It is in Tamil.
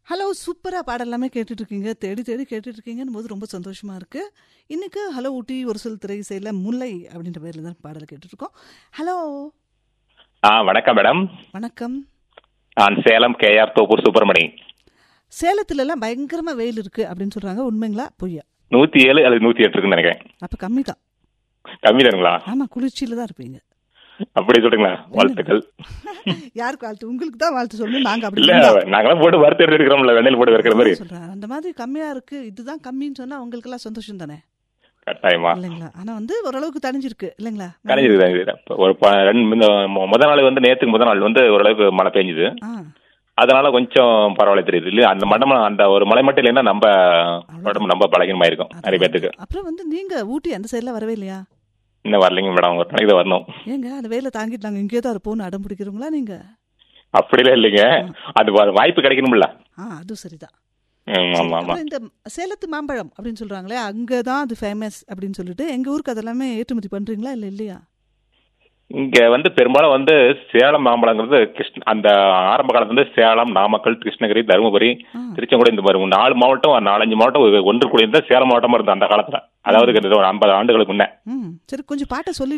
ஹலோ சூப்பரா பாடலாமே கேட்டுட்டு இருக்கீங்க தேடி தேடி கேட்டுட்டு இருக்கீங்கன்னு போது ரொம்ப சந்தோஷமா இருக்கு இன்னைக்கு ஹலோ ஊட்டி ஒரு சொல் திரை இசையில முல்லை அப்படின்ற பேர்ல தான் பாடல் கேட்டுட்டு இருக்கோம் ஹலோ ஆ வணக்கம் மேடம் வணக்கம் நான் சேலம் கேஆர் தோப்பூர் சுப்பிரமணி சேலத்துல எல்லாம் பயங்கரமா வெயில் இருக்கு அப்படின்னு சொல்றாங்க உண்மைங்களா பொய்யா நூத்தி ஏழு அல்லது நூத்தி எட்டு இருக்குன்னு நினைக்கிறேன் அப்ப கம்மி தான் கம்மி தானுங்களா ஆமா குளிர்ச்சியில தான் இருப்பீங்க அப்படி சொல்றீங்களா வாழ்த்துக்கள் யாருக்கு வாழ்த்து உங்களுக்கு தான் வாழ்த்து சொல்லணும் நாங்க அப்படி இல்ல இருந்தா. நாங்களாம் போட்டு வறுத்து எடுத்து இருக்கிறோம்ல வெண்ணையில் போட்டு வைக்கிற மாதிரி சொல்றேன் அந்த மாதிரி கம்மியா இருக்கு இதுதான் கம்மின்னு சொன்னா உங்களுக்கு எல்லாம் சந்தோஷம் தானே கட்டாயமா இல்லைங்களா ஆனா வந்து ஓரளவுக்கு தணிஞ்சிருக்கு இல்லைங்களா கணிஞ்சிருக்கு ஒரு ப- ரெண்டு இந்த மொ- முத நாள் வந்து நேத்துக்கு முத நாள் வந்து ஓரளவுக்கு மழை பெஞ்சுது ஆ அதனால கொஞ்சம் பரவாயில்ல தெரியுது இல்லையா அந்த மடம் அந்த ஒரு மலை மட்டும் இல்லைன்னா நம்ம உடம்பு நம்ம பழகினமா இருக்கும் நிறைய பேத்துக்கு அப்புறம் வந்து நீங்க ஊட்டி அந்த சைடுல வரவே இல்லையா இன்னும் வரலைங்க மேடம் ஒரு நாளைக்கு தான் வரணும் ஏங்க அந்த வேலை தாங்கிட்டு நாங்க இங்கே தான் இருப்போம்னு அடம் பிடிக்கிறோங்களா நீங்க அப்படிலாம் இல்லைங்க அது வா- வாய்ப்பு கிடைக்கணும்ல ஆ அதுவும் சரிதான் ம், ஆமா ஆமா அப்புறம் இந்த சேலத்து மாம்பழம் அப்படின்னு சொல்றாங்களே அங்கதான் அது ஃபேமஸ் அப்படின்னு சொல்லிட்டு எங்க ஊருக்கு அதெல்லாமே ஏற்றுமதி பண்றீங்களா இல்ல இல்லையா இங்க வந்து பெரும்பாலும் வந்து சேலம் மாம்பழங்கிறது கிருஷ்ண அந்த ஆரம்ப காலத்துல வந்து சேலம் நாமக்கல் கிருஷ்ணகிரி தருமபுரி ஆ. திருச்செங்கோடு இந்த மாதிரி நாலு மாவட்டம் நாலஞ்சு மாவட்டம் ஒரு- ஒன்று கூடியிருந்தா சேலம் மாவட்டமா இருந்தது அந்த காலத்துல அதாவது கிட்டத்தட்ட ஒரு ஐம்பது ஆண்டுகளுக்கு முன்ன ம் சரி கொஞ்சம் பாட்டை சொல்லி